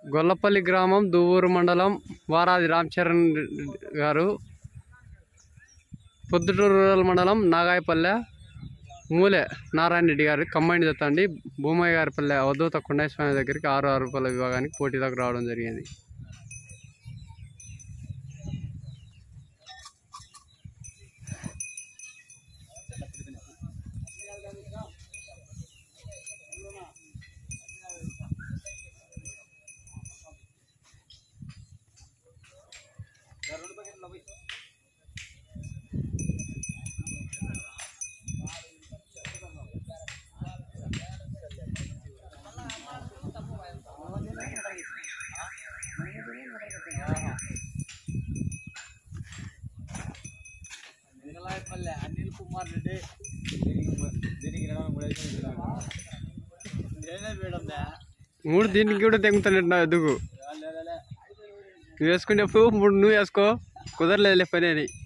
గొల్లపల్లి గ్రామం దువ్వూరు మండలం వారాది రామచరణ్ గారు పొద్దుటూరు రూరల్ మండలం నాగాయపల్లె మూలే నారాయణ రెడ్డి గారు కంబైండ్ జత అండి భూమయ్య గారి పల్లె అవధూత కొండయ్య స్వామి దగ్గరికి ఆరు ఆరు రూపాయల విభాగానికి పోటీలోకి రావడం జరిగింది అనిల్ కుమార్ రెడ్డి దీనికి ఇరవై మూడు నేనే మేడం మూడు దీనికి కూడా తెగుతానంట నా ఎదుగు నువ్వు వేసుకునేప్పుడు మూడు నువ్వు వేసుకో కుదరలేదు పని అని